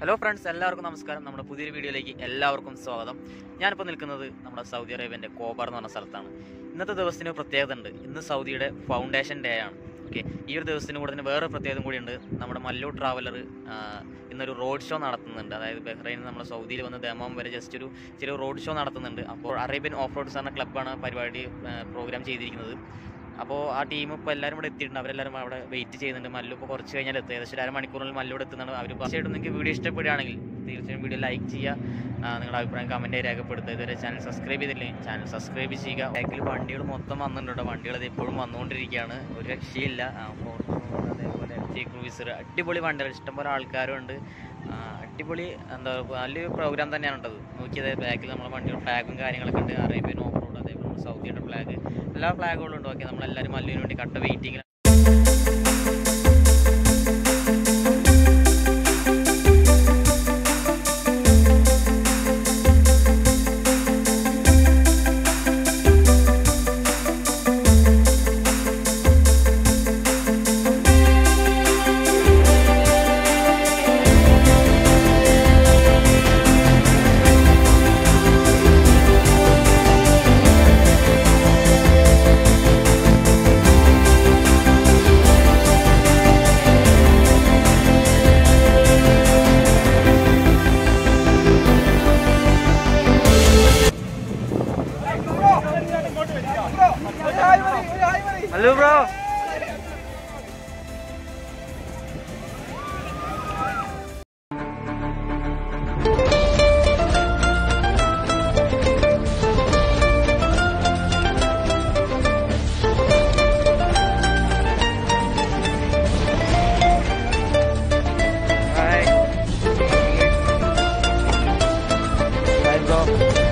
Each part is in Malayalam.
ഹലോ ഫ്രണ്ട്സ് എല്ലാവർക്കും നമസ്കാരം നമ്മുടെ പുതിയൊരു വീഡിയോയിലേക്ക് എല്ലാവർക്കും സ്വാഗതം ഞാനിപ്പോൾ നിൽക്കുന്നത് നമ്മുടെ സൗദി അറേബ്യൻ്റെ കോബർ എന്ന് പറഞ്ഞ സ്ഥലത്താണ് ഇന്നത്തെ ദിവസത്തിന് ഒരു പ്രത്യേകത ഉണ്ട് ഇന്ന് സൗദിയുടെ ഫൗണ്ടേഷൻ ഡേ ആണ് ഓക്കെ ഈ ഒരു ദിവസത്തിന് കൂടെ തന്നെ വേറെ പ്രത്യേകത കൂടിയുണ്ട് നമ്മുടെ മല്ലു ട്രാവലർ ഇന്നൊരു റോഡ് ഷോ നടത്തുന്നുണ്ട് അതായത് ബഹ്റൈനിൽ നമ്മുടെ സൗദിയിൽ വന്ന് ദമാം വരെ ജസ്റ്റ് ഒരു ചെറിയ റോഡ് ഷോ നടത്തുന്നുണ്ട് അപ്പോൾ അറേബ്യൻ ഓഫ് റോഡ്സ് എന്ന ക്ലബ്ബാണ് പരിപാടി പ്രോഗ്രാം ചെയ്തിരിക്കുന്നത് അപ്പോൾ ആ ടീം ഇപ്പോൾ എല്ലാവരും ഇവിടെ എത്തിയിട്ടുണ്ട് അവരെല്ലാവരും അവിടെ വെയിറ്റ് ചെയ്യുന്നുണ്ട് മല്ലു ഇപ്പോൾ കുറച്ച് കഴിഞ്ഞാൽ എത്തും ഏകദേശം ഒരു അരമണിക്കൂറിൽ മല്ലു ഇവിടെ എത്തുന്നുണ്ട് അവർ തീർച്ചയായിട്ടും നിങ്ങൾക്ക് വീഡിയോ ഇഷ്ടപ്പെടുകയാണെങ്കിൽ തീർച്ചയായും വീഡിയോ ലൈക്ക് ചെയ്യുക ആ, നിങ്ങളുടെ അഭിപ്രായം കമൻറ്റായി രേഖപ്പെടുത്തുക ഇതുവരെ ചാനൽ സബ്സ്ക്രൈബ് ചെയ്തില്ലെങ്കിൽ ചാനൽ സബ്സ്ക്രൈബ് ചെയ്യുക ബാക്കിൽ വണ്ടികൾ മൊത്തം വന്നിട്ടുണ്ട് കേട്ടോ വണ്ടികൾ ഇത് എപ്പോഴും വന്നുകൊണ്ടിരിക്കുകയാണ് ഒരു രക്ഷയില്ല ആ, ഫോർച്യൂണർ അതേപോലെ എഫ് ജി ക്രൂയിസർ അടിപൊളി വണ്ടികൾ ഇഷ്ടംപോലെ ആൾക്കാരും ഉണ്ട് ആ, അടിപൊളി എന്താ നല്ലൊരു പ്രോഗ്രാം തന്നെയാണ് ഉണ്ടത് നോക്കിയത് ബാക്കിൽ നമ്മുടെ വണ്ടിയുടെ ഫ്ലാഗും കാര്യങ്ങളൊക്കെ ഉണ്ട് അറേബ്യൻ ഓഫ് റോഡ് അതേപോലെ നമ്മുടെ സൗദിയുടെ ഫ്ലാഗ് എല്ലാ ഫ്ലാഗുകളും ഉണ്ട് ഓക്കെ നമ്മളെല്ലാവരും മല്ലുവിന് വേണ്ടി കട്ട waiting hello bro hi hi bro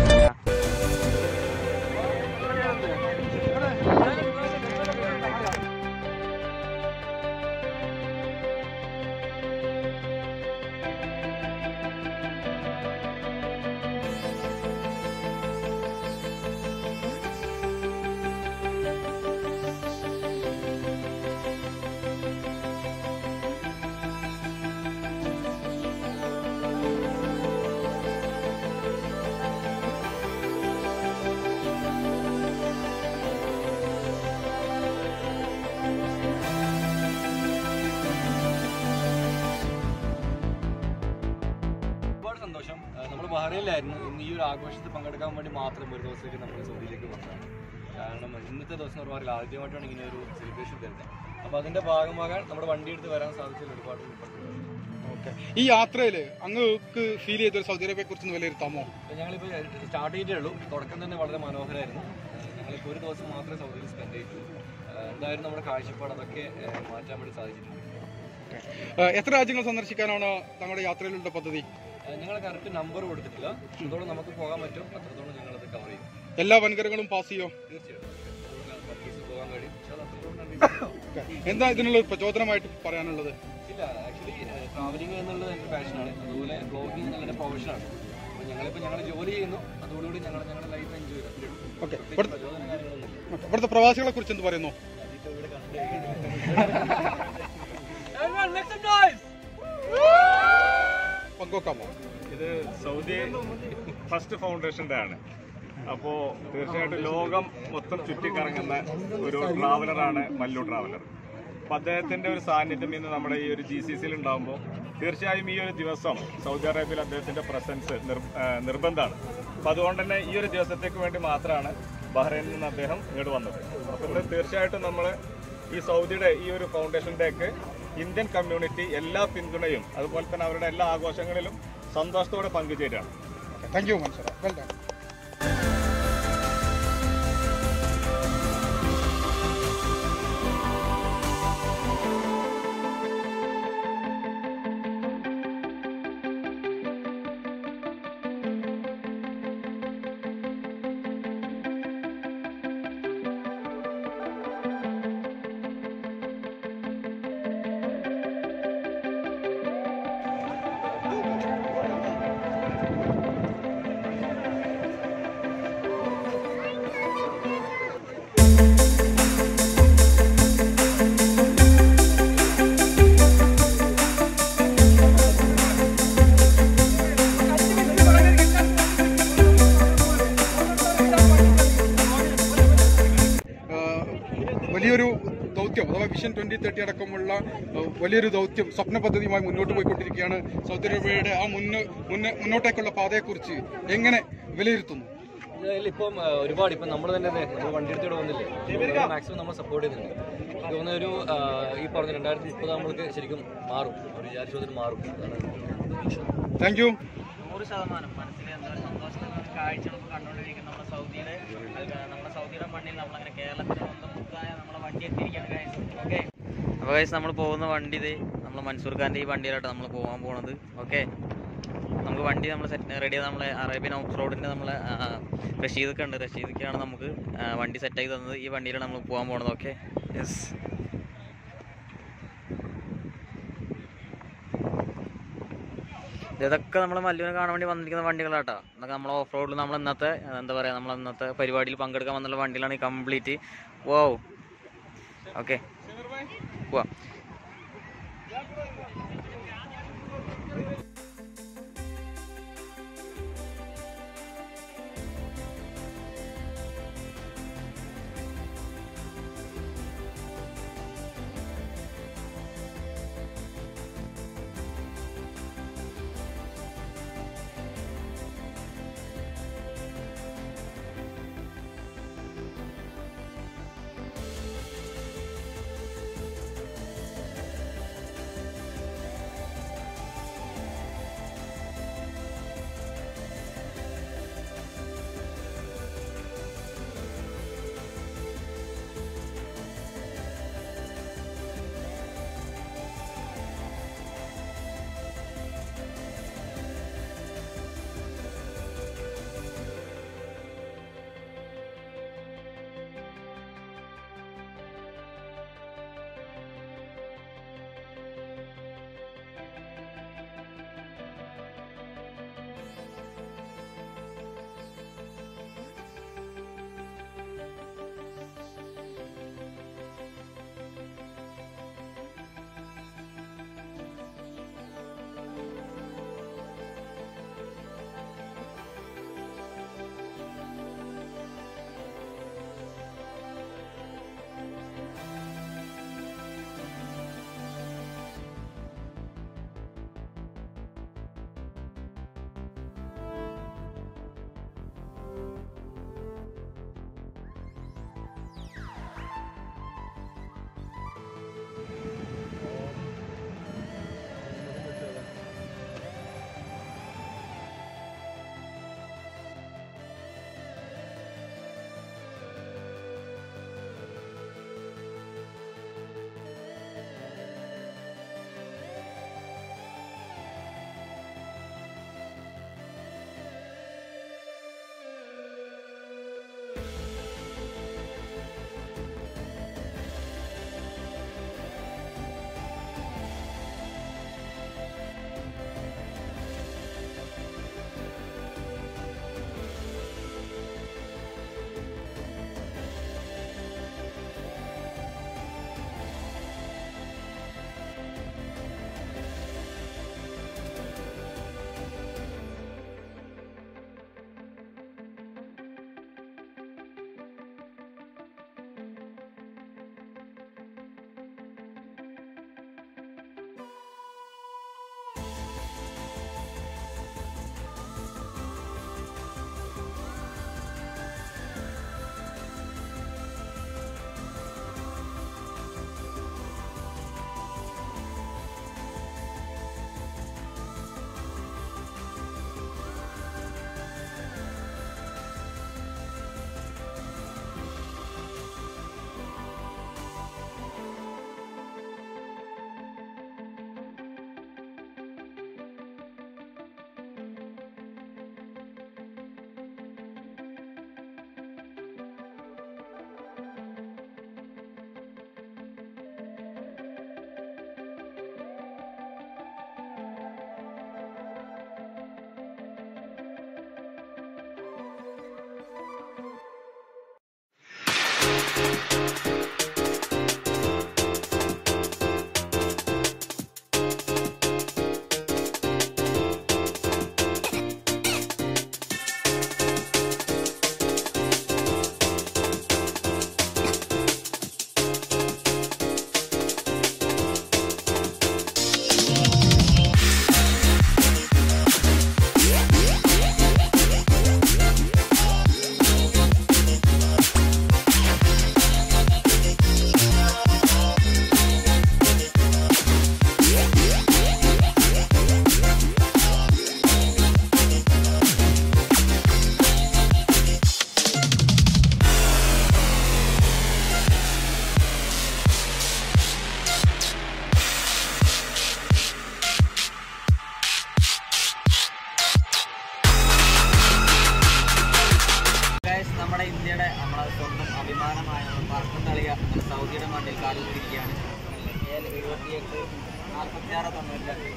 ഒരുപാട് സന്തോഷം നമ്മൾ ബഹ്റൈനിലായിരുന്നു ഇന്ന് ഈ ഒരു ആഘോഷത്തിൽ പങ്കെടുക്കാൻ വേണ്ടി മാത്രം ഒരു ദിവസത്തേക്ക് നമ്മൾ സൗദിയിലേക്ക് വന്നതാണ് കാരണം ഇന്നത്തെ ദിവസം എന്ന് പറഞ്ഞാൽ ആദ്യമായിട്ടാണ് ഇങ്ങനെ ഒരു സെലിബ്രേഷൻ തരുന്നത് അപ്പോൾ അതിന്റെ ഭാഗമാകാൻ നമ്മുടെ വണ്ടി എടുത്ത് വരാൻ സാധിച്ചതിൽ ഒരുപാട് സന്തോഷം. ഓക്കെ ഈ യാത്രയില് അങ്ങക്ക് ഫീൽ ചെയ്ത സൗദി അറേബ്യയെ കുറിച്ച് വിലയിരുത്താമോ അപ്പോൾ ഞങ്ങളിപ്പോൾ സ്റ്റാർട്ട് ചെയ്തേ ഉള്ളൂ തുടക്കം തന്നെ വളരെ മനോഹരമായിരുന്നു ഏഹ് ഞങ്ങളിപ്പോൾ ഒരു ദിവസം മാത്രമേ സൗദിയിൽ സ്പെൻഡ് ചെയ്തിട്ടുള്ളൂ ഏഹ് എന്തായാലും നമ്മുടെ കാഴ്ചപ്പാട് അതൊക്കെ ഏഹ് മാറ്റാൻ വേണ്ടി സാധിച്ചിട്ടുണ്ട് ഏഹ് എത്ര രാജ്യങ്ങൾ സന്ദർശിക്കാനാണ് തങ്ങളുടെ യാത്രയിലുള്ള പദ്ധതി ഞങ്ങൾ കറക്റ്റ് നമ്പർ കൊടുത്തിട്ടില്ല എത്രത്തോളം നമുക്ക് പോകാൻ പറ്റും അത്രത്തോളം ഞങ്ങളത് കവർ ചെയ്യും എല്ലാ വൻകരകളും പാസ് ചെയ്യോ തീർച്ചയായിട്ടും പർച്ചേസ് പോകാൻ കഴിയും പക്ഷേ അത് അത്രത്തോളം നന്ദി. ഓക്കെ. എന്താ ഇതിനുള്ള ഒരു പ്രചോദനമായിട്ട് പറയാനുള്ളത് ഇല്ല ആക്ച്വലി ട്രാവലിംഗ് എന്നുള്ളത് എൻ്റെ പാഷനാണ് അതുപോലെ ബ്ലോഗിങ് എന്നുള്ള എൻ്റെ പ്രൊഫഷനാണ് അപ്പോൾ ഞങ്ങളിപ്പോൾ ഞങ്ങൾ ജോലി ചെയ്യുന്നു അതോടുകൂടി ഞങ്ങൾ ഞങ്ങളുടെ ലൈഫ് എൻജോയ് ചെയ്യുന്നു ഓക്കെ പ്രചോദനം കാര്യങ്ങളൊന്നുമില്ല ഓക്കെ. ഇവിടുത്തെ പ്രവാസികളെ കുറിച്ച് എന്ത് പറയുന്നു അതിപ്പോൾ ഇവിടെ കണ്ടു പങ്കുവെക്കാമോ ഇത് സൗദി ഫസ്റ്റ് ഫൗണ്ടേഷൻ്റെ ആണ് അപ്പോൾ തീർച്ചയായിട്ടും ലോകം മൊത്തം ചുറ്റിക്കറങ്ങുന്ന ഒരു ട്രാവലറാണ് മല്ലു ട്രാവലർ അപ്പം അദ്ദേഹത്തിൻ്റെ ഒരു സാന്നിധ്യം ഇന്ന് നമ്മുടെ ഈ ഒരു ജി സി സിയിൽ ഉണ്ടാകുമ്പോൾ തീർച്ചയായും ഈ ഒരു ദിവസം സൗദി അറേബ്യയിൽ അദ്ദേഹത്തിൻ്റെ പ്രസൻസ് നിർ നിർബന്ധമാണ് അപ്പം അതുകൊണ്ട് തന്നെ ഈ ഒരു ദിവസത്തേക്ക് വേണ്ടി മാത്രമാണ് ബഹ്റൈനിൽ നിന്ന് അദ്ദേഹം ഇങ്ങോട്ട് വന്നത് അപ്പം ഇന്ന് തീർച്ചയായിട്ടും നമ്മൾ ഈ സൗദിയുടെ ഈ ഒരു ഫൗണ്ടേഷൻ ഡേക്ക് ഇന്ത്യൻ കമ്മ്യൂണിറ്റി എല്ലാ പിന്തുണയും അതുപോലെ തന്നെ അവരുടെ എല്ലാ ആഘോഷങ്ങളിലും സന്തോഷത്തോടെ പങ്കുചേരുകയാണ് thank you Mansoor well done vision twenty thirty അടക്കമുള്ള ഏഹ്, വലിയൊരു ദൗത്യം സ്വപ്ന പദ്ധതിയുമായി മുന്നോട്ട് പോയിക്കൊണ്ടിരിക്കുകയാണ് സൗദി അറേബ്യയുടെ ആ മുന്നോ മുന്നേ- മുന്നോട്ടേക്കുള്ള പാതയെക്കുറിച്ച് എങ്ങനെ വിലയിരുത്തുന്നു ഇപ്പം ആ, ഒരുപാട് ഇപ്പം നമ്മൾ തന്നെ അതെ, നമ്മൾ വണ്ടി എടുത്തിട്ട് വന്നില്ലേ മാക്സിമം നമ്മൾ സപ്പോർട്ട് ചെയ്യുന്നുണ്ട് എനിക്ക് തോന്നുന്ന ഒരു ആ, ഈ പറഞ്ഞ രണ്ടായിരത്തി മുപ്പത് നമ്മൾക്ക് ശരിക്കും മാറും ഒരു വിചാരിച്ചതിന് മാറും അതാണ് താങ്ക് യു നൂറ് ശതമാനം മനസ്സിൽ എന്താ സന്തോഷത്തെ കാഴ്ചകൾ കണ്ടുകൊണ്ടിരിക്കുന്ന നമ്മുടെ സൗദിയുടെ അഹ് നമ്മുടെ സൗദിയുടെ മണ്ണിൽ നമ്മളങ്ങനെ കേരളത്തിലെ സ്വന്തം മുക്കായ നമ്മുടെ വണ്ടി എത്തിയിരിക്കുകയാണ് ഗൈസ് ഓക്കെ അപ്പോൾ ഗൈസ് നമ്മൾ പോകുന്ന വണ്ടി ഇത് നമ്മൾ മൻസൂർ ഖാൻ്റെ ഈ വണ്ടിയിലാട്ടോ നമ്മൾ പോകാൻ പോണത് ഓക്കെ നമുക്ക് വണ്ടി നമ്മൾ സെറ്റ് റെഡി നമ്മളെ അറേബ്യൻ ഓഫ് റോഡിൻ്റെ നമ്മളെ റഷീദൊക്കെ ഉണ്ട് റഷീദൊക്കെയാണ് നമുക്ക് ആ, വണ്ടി സെറ്റാക്കി തന്നത് ഈ വണ്ടിയിലാണ് നമ്മൾ പോകാൻ പോണത് ഓക്കെ യെസ് ഇതൊക്കെ നമ്മൾ മല്ലുവിനെ കാണാൻ വേണ്ടി വന്നിരിക്കുന്ന വണ്ടികളാട്ടോ ഇതൊക്കെ നമ്മൾ ഓഫ് റോഡിൽ നമ്മൾ ഇന്നത്തെ എന്താ പറയുക നമ്മൾ ഇന്നത്തെ പരിപാടിയിൽ പങ്കെടുക്കാൻ വന്നുള്ള വണ്ടികളാണ് ഈ കംപ്ലീറ്റ് വോ ഓക്കെ പോവാം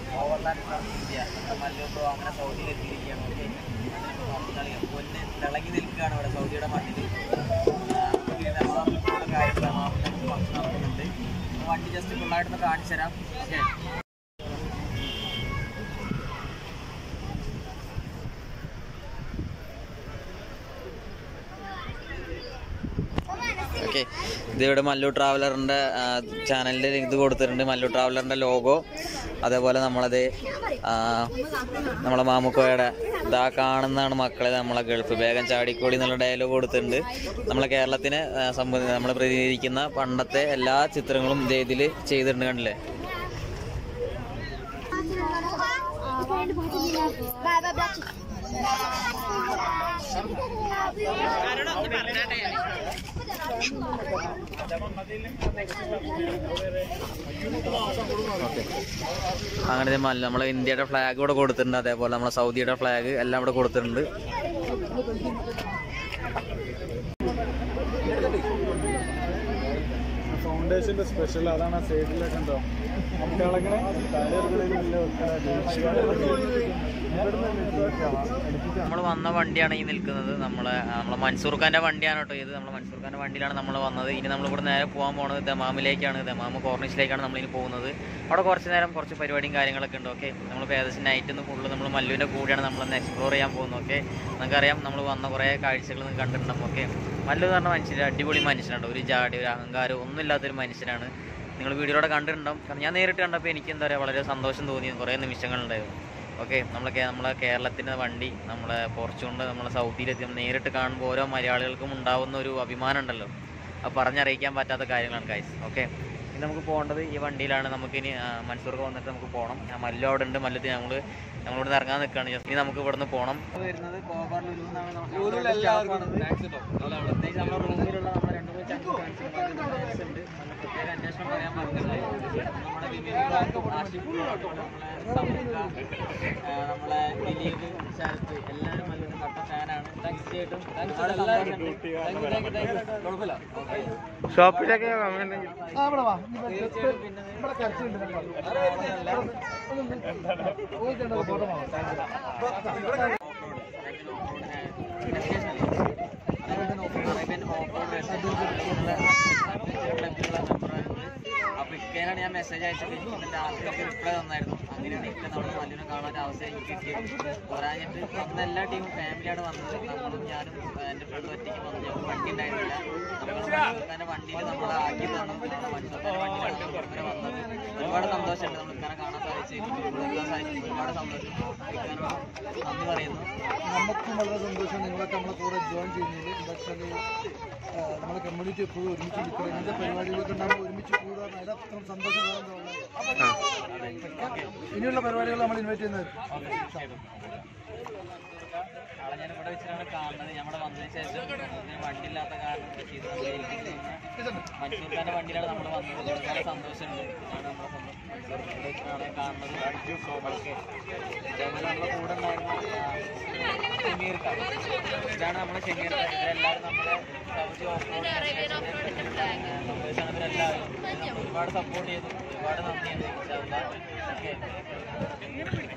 ഓവർലാൻഡ് ഫ്രം ഇന്ത്യ നമ്മുടെ മല്ലു ബ്രോ അങ്ങനെ സൗദിയിൽ എത്തിയിരിക്കുകയാണ് ഓക്കെ പൊന്ന് തിളങ്ങി നിൽക്കുകയാണ് ഇവിടെ സൗദിയുടെ മണ്ണിൽ കാര്യങ്ങളാണ് ഫംഗ്ഷൻ നടക്കുന്നുണ്ട് അപ്പോൾ വണ്ടി ജസ്റ്റ് ഫുള്ളായിട്ടൊന്ന് കാണിച്ചു തരാം ഓക്കെ ഓക്കെ ഇതിവിടെ മല്ലു ട്രാവലറിൻ്റെ ചാനലിൻ്റെ ഇത് കൊടുത്തിട്ടുണ്ട് മല്ലു ട്രാവലറിൻ്റെ ലോഗോ അതേപോലെ നമ്മളത് ആ, നമ്മളെ മാമുക്കോയുടെ ഇതാ കാണുന്നതാണ് മക്കളെ നമ്മളെ ഗൾഫ് വേഗം ചാടിക്കോളി എന്നുള്ള ഡയലോഗ് കൊടുത്തിട്ടുണ്ട് നമ്മളെ കേരളത്തിനെ ആ, സംബന്ധി നമ്മളെ പ്രതിനിധീകരിക്കുന്ന പണ്ടത്തെ എല്ലാ ചിത്രങ്ങളും ഇതേ ഇതിൽ ചെയ്തിട്ടുണ്ട് കണ്ടില്ലേ അങ്ങനെ മല്ല നമ്മളെ ഇന്ത്യയുടെ ഫ്ലാഗ് ഇവിടെ കൊടുത്തിട്ടുണ്ട് അതേപോലെ നമ്മളെ സൗദിയുടെ ഫ്ലാഗ് എല്ലാം ഇവിടെ കൊടുത്തിട്ടുണ്ട് ഫൗണ്ടേഷന്റെ സ്പെഷ്യൽ അതാണ് ആ സൈഡിലൊക്കെ ഉണ്ടോ നമുക്ക് ഇളകണേ നമ്മൾ വന്ന വണ്ടിയാണ് ഈ നിൽക്കുന്നത് നമ്മളെ ആ, നമ്മളെ മൻസൂർ ഖാന്റെ വണ്ടിയാണ് കേട്ടോ ഇത് നമ്മളെ മൻസൂർ ഖാന്റെ വണ്ടിയിലാണ് നമ്മൾ വന്നത് ഇനി നമ്മൾ ഇവിടെ നേരെ പോകാൻ പോകുന്നത് ദമാമിലേക്കാണ് ദമാമ് കോർണിഷിലേക്കാണ് നമ്മൾ ഇനി പോകുന്നത് അവിടെ കുറച്ച് നേരം കുറച്ച് പരിപാടിയും കാര്യങ്ങളൊക്കെ ഉണ്ട് ഓക്കെ നമ്മൾ ഏകദേശം നൈറ്റ് ഒന്ന് ഫുള്ള് നമ്മൾ മല്ലുവിൻ്റെ കൂടെയാണ് നമ്മളൊന്ന് എക്സ്പ്ലോർ ചെയ്യാൻ പോകുന്നത് ഓക്കെ നമുക്കറിയാം നമ്മൾ വന്ന കുറേ കാഴ്ചകൾ നിങ്ങൾ കണ്ടിട്ടുണ്ടാവും ഓക്കെ മല്ലു എന്ന് പറഞ്ഞ മനുഷ്യർ അടിപൊളി മനുഷ്യനാണ് ഒരു ജാടി ഒരു അഹങ്കാരം ഒന്നുമില്ലാത്തൊരു മനുഷ്യനാണ് നിങ്ങൾ വീഡിയോയിലൂടെ കണ്ടിട്ടുണ്ടാവും കാരണം ഞാൻ നേരിട്ട് കണ്ടപ്പോൾ എനിക്ക് എന്താ പറയുക വളരെ സന്തോഷം തോന്നി കുറേ നിമിഷങ്ങളുണ്ടായിരുന്നു ഓക്കെ നമ്മളെ കേ- നമ്മളെ കേരളത്തിൻ്റെ വണ്ടി നമ്മളെ ഫോർച്യൂണിൽ നമ്മളെ സൗദിയിലെത്തി നമ്മൾ നേരിട്ട് കാണുമ്പോൾ ഓരോ മലയാളികൾക്കും ഉണ്ടാവുന്ന ഒരു അഭിമാനം ഉണ്ടല്ലോ അത് പറഞ്ഞറിയിക്കാൻ പറ്റാത്ത കാര്യങ്ങളാണ് ഗൈസ് ഓക്കെ ഇനി നമുക്ക് പോകേണ്ടത് ഈ വണ്ടിയിലാണ് നമുക്കിനി ആ, മൻസൂർക്ക് വന്നിട്ട് നമുക്ക് പോകണം ഞാൻ മല്ലു അവിടെ ഉണ്ട് മല്ലത്ത് ഞങ്ങൾ നമ്മളിവിടെ ഇറങ്ങാൻ നിൽക്കുകയാണ് just ഇനി നമുക്ക് ഇവിടുന്ന് പോകണം വരുന്നത് എല്ലാവർക്കും താങ്ക്സ് കേട്ടോ പ്രത്യേകിച്ച് നമ്മുടെ റൂമിലുള്ള നമ്മുടെ രണ്ട് മൂന്ന് ചങ്ക് ഫ്രണ്ട്സ് ഉണ്ട് നല്ല പ്രത്യേക അന്വേഷണം പറയാൻ പറഞ്ഞിട്ടുണ്ടായി നമ്മുടെ വിവേക് ആഷിഖ് നമ്മളെ സമുദ്ര നമ്മളെ ദിലീപ് ശരത്ത് എല്ലാവരും നല്ലൊരു കട്ട ഫാനാണ് തീർച്ചയായിട്ടും കുഴപ്പമില്ല ഷോപ്പിലൊക്കെ തീർച്ചയായിട്ടും പിന്നെ അപ്പൊ ഇക്കേനാണ് ഞാൻ മെസ്സേജ് അയച്ചത് എന്നിട്ട് ആർക്കൊക്കെ റിപ്ലൈ തന്നായിരുന്നു അങ്ങനെയാണ് ഇക്ക നമ്മൾ മല്ലിനെ കാണാൻ ഒരു അവസരം എനിക്ക് കിട്ടിയത് പോരാഞ്ഞിട്ട് വന്ന എല്ലാ ടീമും ഫാമിലിയാണ് വന്നത് നമ്മളും ഞാനും എൻ്റെ ഫ്രണ്ട് ഒറ്റയ്ക്ക് വന്നു ഞങ്ങൾക്ക് വണ്ടി ഉണ്ടായിരുന്നില്ല നമ്മൾ വണ്ടിയിൽ നമ്മളെ ആക്കി തന്നു മനുഷ്യരുടെ വണ്ടിയിലാണ് നമ്മൾ ഇവരെ വന്നത് ഒരുപാട് സന്തോഷമുണ്ട് നമ്മൾ ഇക്കാനെ കാണാൻ സാധിച്ചു എത്താൻ സാധിച്ചു ഒരുപാട് സന്തോഷം ഇക്കാനോട് നന്ദി പറയുന്നു നമുക്കും വളരെ സന്തോഷം നിങ്ങളൊക്കെ നമ്മളെ കൂടെ ജോയിൻ ചെയ്യുന്നതിൽ എന്താ വെച്ചാൽ നമ്മളെ കമ്മ്യൂണിറ്റി എപ്പോഴും ഒരുമിച്ച് നിൽക്കുക ഇങ്ങനത്തെ പരിപാടികളൊക്കെ ഉണ്ടാകുമ്പോൾ ഒരുമിച്ച് കൂടുക അത് അത്ര സന്തോഷം വേണം തോന്നുന്നത് ഇനിയുള്ള പരിപാടികൾ നമ്മൾ ഇൻവൈറ്റ് ചെയ്യുന്നത് ആളെ ഞാൻ ഇവിടെ വെച്ചിട്ടാണ് കാണുന്നത് നമ്മുടെ വന്നതിന് ശേഷം ഇതിന് വണ്ടി ഇല്ലാത്ത കാരണം ഇത് നമ്മളെ ഏൽപ്പിച്ച് തന്ന മൻസൂർ ഖാന്റെ വണ്ടിയിലാണ് നമ്മൾ വന്നത് വളരെ സന്തോഷമുണ്ട് ഇതാണ് നമ്മളെ സ്വന്തം മൻസൂർ ഖാൻ. ഇവിടെ വെച്ചിട്ടാണ് ആളെ കാണുന്നത് ഓക്കെ അതേപോലെ നമ്മളെ കൂടെ ഉണ്ടായിരുന്ന ആ, ഷമീർ ഖാൻ ഇതാണ് നമ്മളെ ഷമീർ ഖാൻ ഇവരെല്ലാവരും നമ്മുടെ സൗദി ഓഫ് മെമ്പേഴ്സാണ് ഇവരെല്ലാവരും ഒരുപാട് സപ്പോർട്ട് ചെയ്തു ഒരുപാട് നന്ദിയുണ്ട് ഓക്കെ